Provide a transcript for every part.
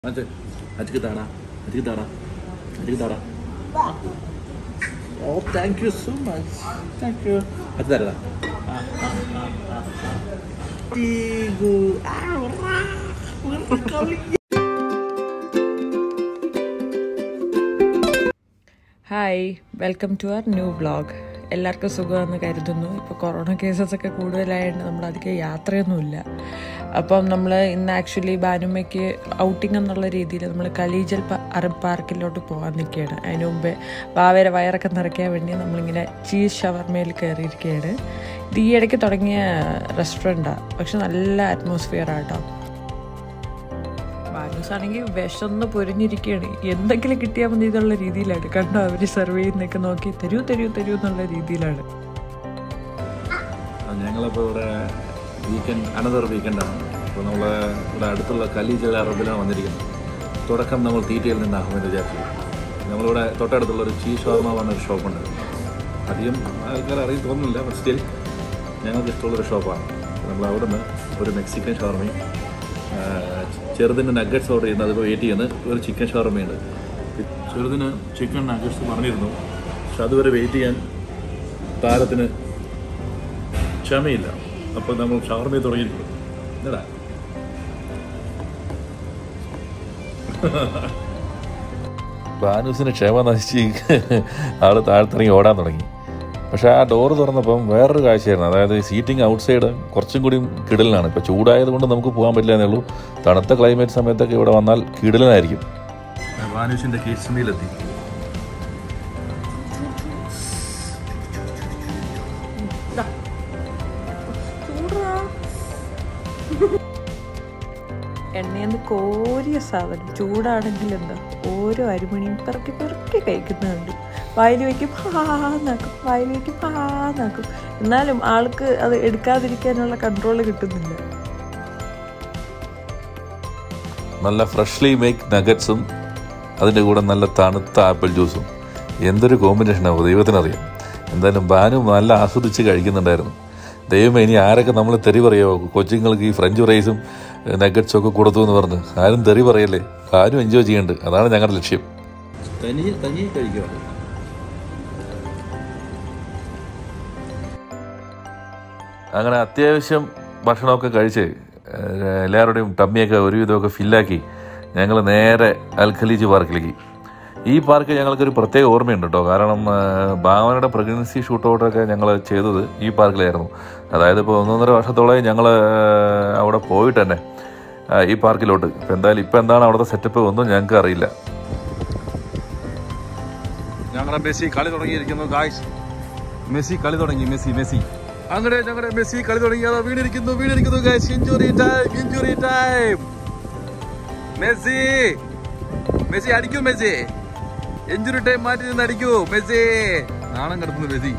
അത് അജിക്ക് താടാ അജിക്ക് താടാ അജിക്ക് താടാ ഓ thank you so much thank you അത് തരടാ hi welcome to our new vlog എല്ലാവർക്കും സുഖമെന്ന് കരുതുന്നു ഇപ്പോൾ കൊറോണ കേസസ് ഒക്കെ കൂടുതലായതുകൊണ്ട് നമ്മൾ അധികം യാത്രയൊന്നുമില്ല അപ്പം നമ്മൾ ഇന്ന് ആക്ച്വലി ബാനുമ്മയ്ക്ക് ഔട്ടിംഗ് എന്നുള്ള രീതിയിൽ നമ്മൾ കലീജൽ പ- അറബ് പാർക്കിലോട്ട് പോകാൻ നിൽക്കുകയാണ് അതിന് മുമ്പേ ബാവയുടെ വയറൊക്കെ നിറയ്ക്കാൻ വേണ്ടി നമ്മളിങ്ങനെ ചീസ് ഷവർമയിൽ കയറിയിരിക്കുകയാണ് ഇത് ഈ ഇടയ്ക്ക് തുടങ്ങിയ റെസ്റ്റോറൻറ്റാണ് പക്ഷെ നല്ല അറ്റ്മോസ്ഫിയർ ആട്ടോ ബാലൂസ് ആണെങ്കിൽ വിശന്ന് പൊരിഞ്ഞിരിക്കുകയാണ് എന്തെങ്കിലും കിട്ടിയാൽ മതി എന്നുള്ള രീതിയിലാണ് കണ്ടോ അവർ സെർവ് ചെയ്യുന്നൊക്കെ നോക്കി തരൂ തരൂ തരൂ എന്നുള്ള രീതിയിലാണ് ഞങ്ങളിപ്പോൾ ഇവിടെ വീക്കെൻഡ് അനദർ വീക്കെൻഡാണ് അപ്പോൾ നമ്മൾ ഇവിടെ അടുത്തുള്ള കലീജൽ അറബിലാണ് വന്നിരിക്കുന്നത് തുടക്കം നമ്മൾ തീറ്റയിൽ നിന്നാകുമെന്ന് വിചാരിച്ചു നമ്മളിവിടെ തൊട്ടടുത്തുള്ള ഒരു ചീസ് ഷോർമ പറഞ്ഞൊരു ഷോപ്പുണ്ട് അധികം ആൾക്കാർ അറിയും തോന്നുന്നില്ല ബട്ട് സ്റ്റിൽ ഞങ്ങൾക്ക് ഇഷ്ടമുള്ളൊരു ഷോപ്പാണ് നമ്മൾ അവിടെ നിന്ന് ഒരു മെക്സിക്കൻ ഷവർമയും ആ, ചെറുതിന് നഗറ്റ്സ് ഓർഡർ ചെയ്യുന്നത് അതിപ്പോൾ വെയിറ്റ് ചെയ്യുന്നത് ഒരു ചിക്കൻ ഷവർമയുണ്ട് ചെറുതിന് ചിക്കൻ നഗറ്റ്സ് പറഞ്ഞിരുന്നു പക്ഷെ അതുവരെ വെയിറ്റ് ചെയ്യാൻ താരത്തിന് ക്ഷമയില്ല അപ്പോൾ നമ്മൾ ഷവർമ തുടങ്ങിയിരിക്കും എന്നടാ ബാനൂസിന് ക്ഷമ നശിച്ച് ആള് താഴ്ത്തിറങ്ങി ഓടാൻ തുടങ്ങി പക്ഷെ ആ ഡോറ് തുറന്നപ്പം വേറൊരു കാഴ്ചയായിരുന്നു അതായത് സീറ്റിംഗ് ഔട്ട് സൈഡ് കുറച്ചും കൂടി കിടലിനാണ് ഇപ്പോൾ ചൂടായതുകൊണ്ട് നമുക്ക് പോകാൻ പറ്റില്ല എന്നേ ഉള്ളൂ തണുത്ത ക്ലൈമറ്റ് സമയത്തൊക്കെ ഇവിടെ വന്നാൽ കിടലനായിരിക്കും വാനുഷിൻ്റെ കിഡ്സ് മീലെത്തി എണ്ണയെന്ന് കോരിയ സാധനം ചൂടാണെങ്കിൽ എന്താ ഓരോ അരിമണിയും പെറുക്കി പെറുക്കി കഴിക്കുന്നുണ്ട് വായിൽ വയ്ക്കും ഹാന്നാക്കും വായിൽ വയ്ക്കും ഹാന്നാക്കും എന്നാലും ആൾക്ക് അത് എടുക്കാതിരിക്കാനുള്ള കൺട്രോൾ കിട്ടുന്നില്ല നല്ല ഫ്രഷ്ലി മേക്ക് നഗറ്റ്സും അതിൻ്റെ കൂടെ നല്ല തണുത്ത ആപ്പിൾ ജ്യൂസും എന്തൊരു കോമ്പിനേഷനാണ് ദൈവത്തിനറിയാം എന്തായാലും ബാനു നല്ല ആസ്വദിച്ച് കഴിക്കുന്നുണ്ടായിരുന്നു ദൈവമേ ഇനി ആരൊക്കെ നമ്മൾ തെറി പറയുമോ കൊച്ചുങ്ങൾക്ക് ഈ ഫ്രഞ്ച് ഫ്രൈസും നഗറ്റ്സും ഒക്കെ കൊടുത്തു എന്ന് പറഞ്ഞ് ആരും തെറി പറയല്ലേ ആരും എൻജോയ് ചെയ്യുന്നുണ്ട് അതാണ് ഞങ്ങളുടെ ലക്ഷ്യം തനിയെ തനിയെ കഴിക്കുക അങ്ങനെ അത്യാവശ്യം ഭക്ഷണമൊക്കെ കഴിച്ച് ഏഹ്, എല്ലാവരുടെയും ടമ്മിയൊക്കെ ഒരുവിധമൊക്കെ ഫില്ലാക്കി ഞങ്ങൾ നേരെ അൽഖലീജ് പാർക്കിലേക്ക് ഈ പാർക്ക് ഞങ്ങൾക്കൊരു പ്രത്യേക ഓർമ്മയുണ്ട് കേട്ടോ കാരണം ഏഹ്, ഭാവനയുടെ പ്രഗ്നൻസി ഷൂട്ടൗട്ടൊക്കെ ഞങ്ങൾ ചെയ്തത് ഈ പാർക്കിലായിരുന്നു അതായത് ഇപ്പോൾ ഒന്നൊന്നര വർഷത്തോളം ഞങ്ങൾ അവിടെ പോയിട്ട് തന്നെ ആ, ഈ പാർക്കിലോട്ട് ഇപ്പം എന്തായാലും ഇപ്പം എന്താണ് അവിടുത്തെ സെറ്റപ്പ് ഒന്നും ഞങ്ങൾക്ക് അറിയില്ല ഞങ്ങളുടെ മെസ്സി കളി തുടങ്ങിയിരിക്കുന്നു ഗായ്സ് മെസ്സി കളി തുടങ്ങി മെസ്സി മെസ്സി അങ്ങനെ ഞങ്ങളുടെ മെസ്സി കളി തുടങ്ങി അതാ വീണിരിക്കുന്നു വീണിരിക്കുന്നു guys injury time injury time Messi Messi അടിക്കൂ മെസ്സി ഇഞ്ചുറി ടൈം മാറ്റി നിന്ന് അടിക്കൂ മെസ്സി നാണം കിടത്തുന്നു മെസ്സി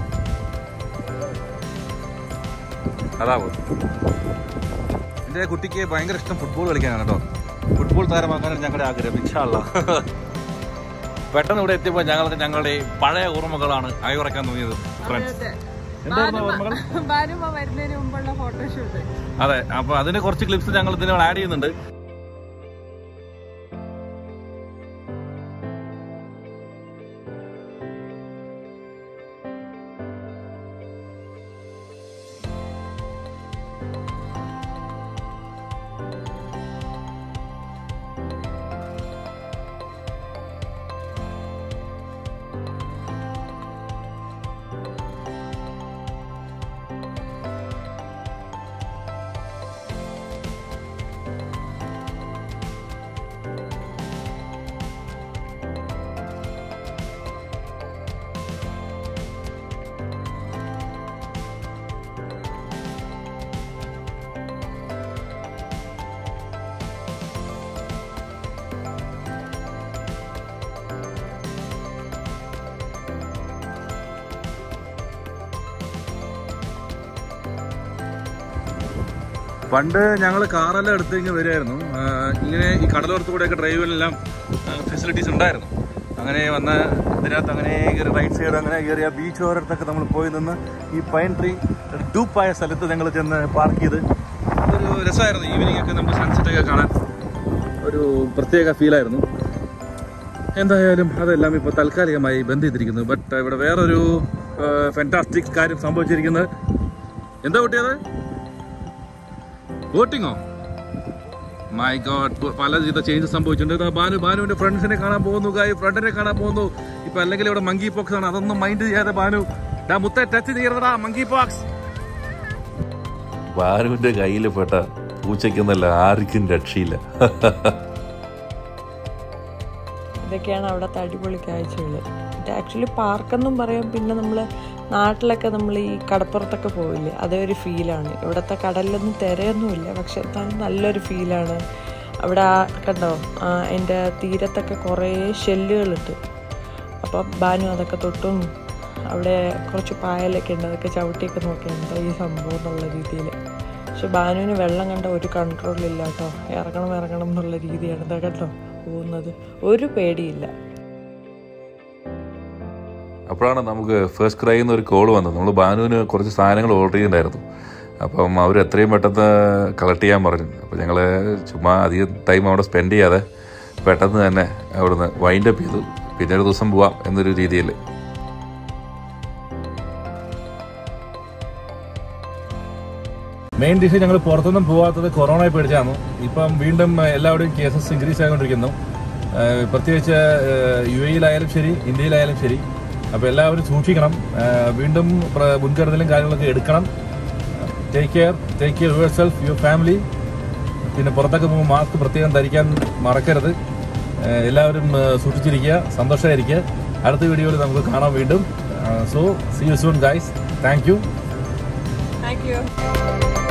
അതാ പോയി എൻ്റെ കുട്ടിക്ക് ഭയങ്കര ഇഷ്ടം ഫുട്ബോൾ കളിക്കാനാണ് കേട്ടോ ഫുട്ബോൾ താരമാക്കാനാണ് ഞങ്ങളുടെ ആഗ്രഹം ഇൻഷാല്ല പെട്ടെന്ന് ഇവിടെ എത്തിയപ്പോൾ ഞങ്ങൾക്ക് ഞങ്ങളുടെ പഴയ ഓർമ്മകളാണ് അയവിറക്കാൻ തോന്നിയത് ഫ്രണ്ട്സ് എന്തായിരുന്നു ആ ഓർമ്മകൾ ബാനുമ വരുന്നതിന് മുമ്പുള്ള ഫോട്ടോഷൂട്ട് അതെ അപ്പൊ അതിന്റെ കുറച്ച് ക്ലിപ്സ് ഞങ്ങൾ ഇതിനോട് ആഡ് ചെയ്യുന്നുണ്ട് പണ്ട് ഞങ്ങൾ കാറെല്ലാം എടുത്ത് ഇങ്ങനെ വരുമായിരുന്നു ഇങ്ങനെ ഈ കടലോരത്ത് കൂടെയൊക്കെ ഡ്രൈവിനെല്ലാം ഫെസിലിറ്റീസ് ഉണ്ടായിരുന്നു അങ്ങനെ വന്ന് ഇതിനകത്ത് അങ്ങനെ കയറി റൈറ്റ് സൈഡ് അങ്ങനെ കയറി ആ ബീച്ച് ഓരത്തൊക്കെ നമ്മൾ പോയി നിന്ന് ഈ പൈൻ ട്രീ ഡൂപ്പായ സ്ഥലത്ത് ഞങ്ങൾ ചെന്ന് പാർക്ക് ചെയ്ത് ഒരു രസമായിരുന്നു ഈവനിങ് ഒക്കെ നമുക്ക് സൺസെറ്റ് ഒക്കെ കാണാൻ ഒരു പ്രത്യേക ഫീലായിരുന്നു എന്തായാലും അതെല്ലാം ഇപ്പോൾ താൽക്കാലികമായി ബന്ദ് ചെയ്തിരിക്കുന്നു ബട്ട് ഇവിടെ വേറൊരു ഫാന്റാസ്റ്റിക് കാര്യം സംഭവിച്ചിരിക്കുന്നത് എന്താ കുട്ടിയത് വോട്ടിങ്ങോ മൈ ഗോഡ് പല വിധ ചേഞ്ചസ് സംഭവിച്ചിട്ടുണ്ട് ഇതാ ബാനു ബാനുവിന്റെ ഫ്രണ്ട്സിനെ കാണാൻ പോകുന്നു കായ് ഫ്രണ്ടിനെ കാണാൻ പോകുന്നു ഇപ്പൊ അല്ലെങ്കിൽ ഇവിടെ മങ്കി പോക്സ് ആണ് അതൊന്നും മൈൻഡ് ചെയ്യാതെ ബാനു ഡാ മുത്ത ടച്ച് ചെയ്യരുതടാ മങ്കി പോക്സ് ബാലുവിന്റെ കയ്യിൽ പെട്ട പൂച്ചയ്ക്കെന്നല്ല ആർക്കും രക്ഷയില്ല ഇതൊക്കെയാണ് അവിടുത്തെ അടിപൊളി കാഴ്ചകൾ ഇത് ആക്ച്വലി പാർക്കെന്നും പറയാം പിന്നെ നമ്മൾ നാട്ടിലൊക്കെ നമ്മൾ ഈ കടപ്പുറത്തൊക്കെ പോവില്ലേ അതേ ഒരു ഫീലാണ് ഇവിടുത്തെ കടലിലൊന്നും തിരയൊന്നുമില്ല പക്ഷെ എന്നാലും നല്ലൊരു ഫീലാണ് അവിടെ ആ കണ്ടോ ആ, അതിൻ്റെ തീരത്തൊക്കെ കുറേ ഷെല്ലുകളുണ്ട് അപ്പം ബാനു അതൊക്കെ തൊട്ടും അവിടെ കുറച്ച് പായലൊക്കെ ഉണ്ട് അതൊക്കെ ചവിട്ടിയൊക്കെ നോക്കി എന്താ ഈ സംഭവം എന്നുള്ള രീതിയിൽ പക്ഷെ ബാനുവിന് വെള്ളം കണ്ട ഒരു കൺട്രോളില്ല കേട്ടോ ഇറങ്ങണം ഇറങ്ങണം എന്നുള്ള രീതിയാണ് ഇതാ കേട്ടോ പോകുന്നത് ഒരു പേടിയില്ല അപ്പോഴാണ് നമുക്ക് ഫസ്റ്റ് ക്രൈ ഒരു കോൾ വന്നത് നമ്മൾ ബാനുവിന് കുറച്ച് സാധനങ്ങൾ ഓർഡർ ചെയ്തിട്ടുണ്ടായിരുന്നു അപ്പം അവർ എത്രയും പെട്ടെന്ന് കളക്ട് ചെയ്യാൻ പറഞ്ഞു അപ്പോൾ ഞങ്ങൾ ചുമ്മാ അധികം ടൈം അവിടെ സ്പെൻഡ് ചെയ്യാതെ പെട്ടെന്ന് തന്നെ അവിടുന്ന് വൈൻഡ് അപ്പ് ചെയ്തു പിന്നെ ഒരു ദിവസം പോവാം എന്നൊരു രീതിയിൽ മെയിൻ ഡിഷ് ഞങ്ങൾ പുറത്തൊന്നും പോവാത്തത് കൊറോണയെ പേടിച്ചാണ് ഇപ്പം വീണ്ടും എല്ലാവരുടെയും കേസസ് ഇൻക്രീസ് ആയിക്കൊണ്ടിരിക്കുന്നു ഏഹ് പ്രത്യേകിച്ച് യു എയിലായാലും ശരി ഇന്ത്യയിലായാലും ശരി അപ്പോൾ എല്ലാവരും സൂക്ഷിക്കണം ഏഹ് വീണ്ടും പ്ര- മുൻകരുതലും കാര്യങ്ങളൊക്കെ എടുക്കണം take care take care yourself your family പിന്നെ പുറത്തൊക്കെ പോകുമ്പോൾ മാസ്ക് പ്രത്യേകം ധരിക്കാൻ മറക്കരുത് ഏഹ് എല്ലാവരും ഏഹ് സൂക്ഷിച്ചിരിക്കുക സന്തോഷമായിരിക്കുക അടുത്ത വീഡിയോയിൽ നമുക്ക് കാണാം വീണ്ടും so see you soon guys thank you thank U